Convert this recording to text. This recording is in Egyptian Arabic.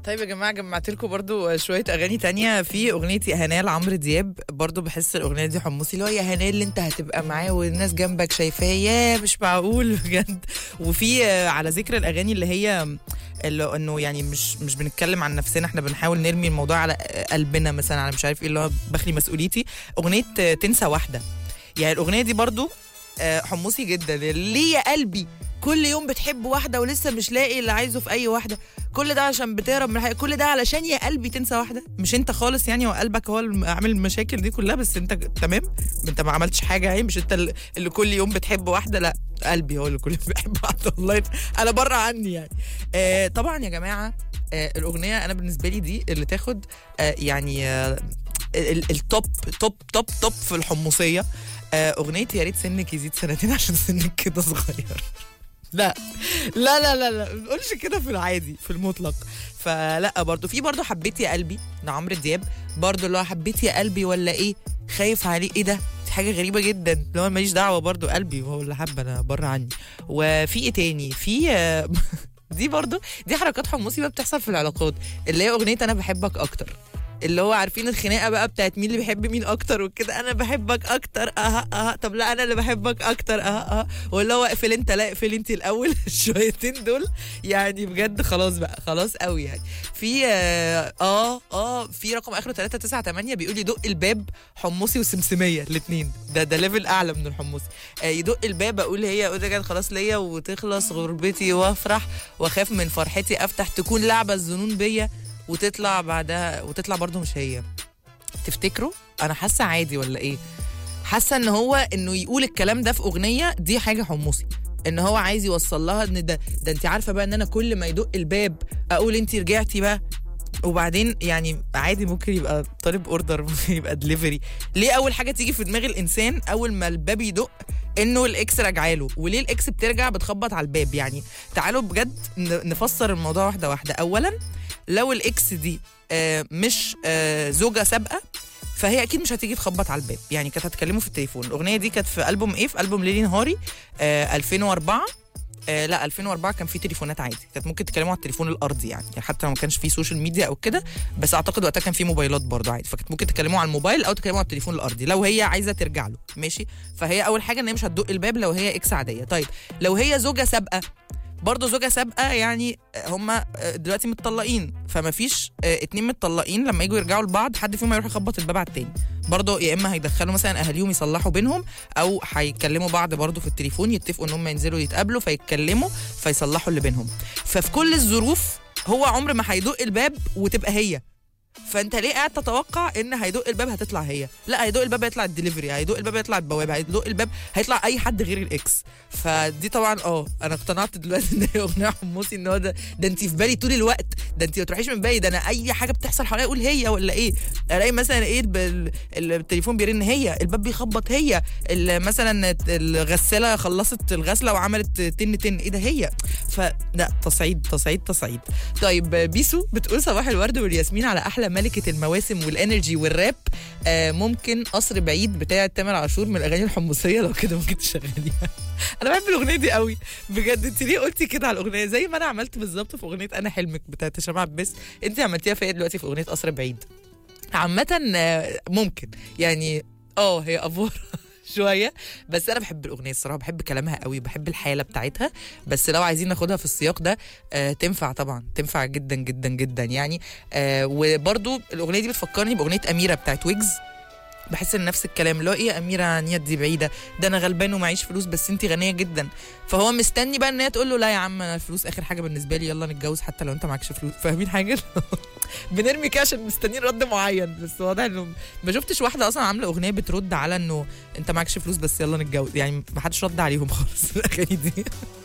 طيب يا جماعه جمعت لكم برضو شويه اغاني تانية في اغنيه يا هنال لعمرو دياب برضو بحس الاغنيه دي حمصي اللي هو يا هنال اللي انت هتبقى معاه والناس جنبك شايفاه يا مش معقول بجد وفي آه، على ذكر الاغاني اللي هي اللي انه يعني مش مش بنتكلم عن نفسنا احنا بنحاول نرمي الموضوع على قلبنا مثلا على مش عارف ايه اللي هو بخلي مسؤوليتي اغنيه آه، تنسى واحده يعني الاغنيه دي برضو آه، حمصي جدا ليه يا قلبي كل يوم بتحب واحده ولسه مش لاقي اللي عايزه في اي واحده كل ده عشان بتهرب من الحقيقة كل ده علشان يا قلبي تنسى واحده مش انت خالص يعني هو قلبك هو اللي عامل المشاكل دي كلها بس انت تمام انت ما عملتش حاجه اهي مش انت اللي- اللي كل يوم بتحب واحده لا قلبي هو اللي كل يوم بيحب واحده والله انا بره عني يعني آه طبعا يا جماعه آه الاغنيه انا بالنسبه لي دي اللي تاخد آه يعني آه ال- التوب توب توب توب في الحمصيه آه اغنيه يا ريت سنك يزيد سنتين عشان سنك كده صغير لا لا لا لا لا ما نقولش كده في العادي في المطلق فلا برضو في برضو حبيت يا قلبي لعمرو دياب برضو اللي هو حبيت يا قلبي ولا ايه خايف عليه ايه ده دي حاجه غريبه جدا اللي هو ماليش دعوه برضو قلبي هو اللي حب انا بره عني وفي ايه تاني في آه، دي برضو دي حركات حمصي بقى بتحصل في العلاقات اللي هي اغنيه انا بحبك اكتر اللي هو عارفين الخناقه بقى بتاعت مين اللي بيحب مين اكتر وكده انا بحبك اكتر اها اها طب لا انا اللي بحبك اكتر اها اها واللي هو اقفل انت لا اقفل انت الاول الشويتين دول يعني بجد خلاص بقى خلاص قوي يعني في اه اه, آه في رقم اخره 398 بيقول لي دق الباب حمصي وسمسميه الاثنين ده ده ليفل اعلى من الحمصي آه يدق الباب اقول هي اقول ده خلاص ليا وتخلص غربتي وافرح واخاف من فرحتي افتح تكون لعبه الظنون بيا وتطلع بعدها وتطلع برضو مش هي تفتكروا انا حاسه عادي ولا ايه حاسه ان هو انه يقول الكلام ده في اغنيه دي حاجه حمصي ان هو عايز يوصل لها ان ده ده انت عارفه بقى ان انا كل ما يدق الباب اقول انت رجعتي بقى وبعدين يعني عادي ممكن يبقى طالب اوردر ممكن يبقى دليفري ليه اول حاجه تيجي في دماغ الانسان اول ما الباب يدق انه الاكس راجعاله وليه الاكس بترجع بتخبط على الباب يعني تعالوا بجد ن- نفسر الموضوع واحده واحده اولا لو الاكس دي آه، مش آه، زوجه سابقه فهي اكيد مش هتيجي تخبط على الباب يعني كانت هتكلمه في التليفون الاغنيه دي كانت في البوم ايه في البوم ليلي نهاري آه 2004 آه لا 2004 كان في تليفونات عادي كانت ممكن تكلموا على التليفون الارضي يعني, يعني حتى لو ما كانش في سوشيال ميديا او كده بس اعتقد وقتها كان في موبايلات برضه عادي فكانت ممكن تكلموا على الموبايل او تكلموا على التليفون الارضي لو هي عايزه ترجع له ماشي فهي اول حاجه ان هي مش هتدق الباب لو هي اكس عاديه طيب لو هي زوجه سابقه برضه زوجة سابقة يعني هم دلوقتي متطلقين فما فيش اتنين متطلقين لما يجوا يرجعوا لبعض حد فيهم هيروح يخبط الباب على التاني برضه يا اما هيدخلوا مثلا اهاليهم يصلحوا بينهم او هيكلموا بعض برضه في التليفون يتفقوا ان هم ينزلوا يتقابلوا فيتكلموا فيصلحوا اللي بينهم ففي كل الظروف هو عمر ما هيدق الباب وتبقى هي فانت ليه قاعد تتوقع ان هيدق الباب هتطلع هي لا هيدق الباب هيطلع الدليفري هيدق الباب هيطلع البوابه هيدق الباب هيطلع اي حد غير الاكس فدي طبعا اه انا اقتنعت دلوقتي ان هي اغنيه حمصي ان هو ده ده انت في بالي طول الوقت ده انت ما تروحيش من بالي ده انا اي حاجه بتحصل حواليا اقول هي ولا ايه الاقي مثلا ايه بال- التليفون بيرن هي الباب بيخبط هي ال- مثلا الغساله خلصت الغسله وعملت تن تن ايه ده هي فلا تصعيد تصعيد تصعيد طيب بيسو بتقول صباح الورد والياسمين على احلى ملكه المواسم والانرجي والراب آه ممكن قصر بعيد بتاع تامر عاشور من الاغاني الحمصيه لو كده ممكن تشغليها انا بحب الاغنيه دي قوي بجد انت ليه قلتي كده على الاغنيه زي ما انا عملت بالظبط في اغنيه انا حلمك بتاعت هشام عباس انت عملتيها فيا دلوقتي في اغنيه قصر بعيد عامه آه، ممكن يعني اه هي افوره شويه بس انا بحب الاغنيه الصراحه بحب كلامها قوي بحب الحاله بتاعتها بس لو عايزين ناخدها في السياق ده آه تنفع طبعا تنفع جدا جدا جدا يعني آه وبرضو الاغنيه دي بتفكرني باغنيه اميره بتاعت ويجز بحس ان نفس الكلام اللي هو ايه يا اميره عن يدي بعيده ده انا غلبان ومعيش فلوس بس انت غنيه جدا فهو مستني بقى ان هي تقول له لا يا عم انا الفلوس اخر حاجه بالنسبه لي يلا نتجوز حتى لو انت معكش فلوس فاهمين حاجه بنرمي كده عشان مستنيين رد معين بس واضح انه ما شفتش واحده اصلا عامله اغنيه بترد على انه انت معكش فلوس بس يلا نتجوز يعني ما حدش رد عليهم خالص في الاغاني دي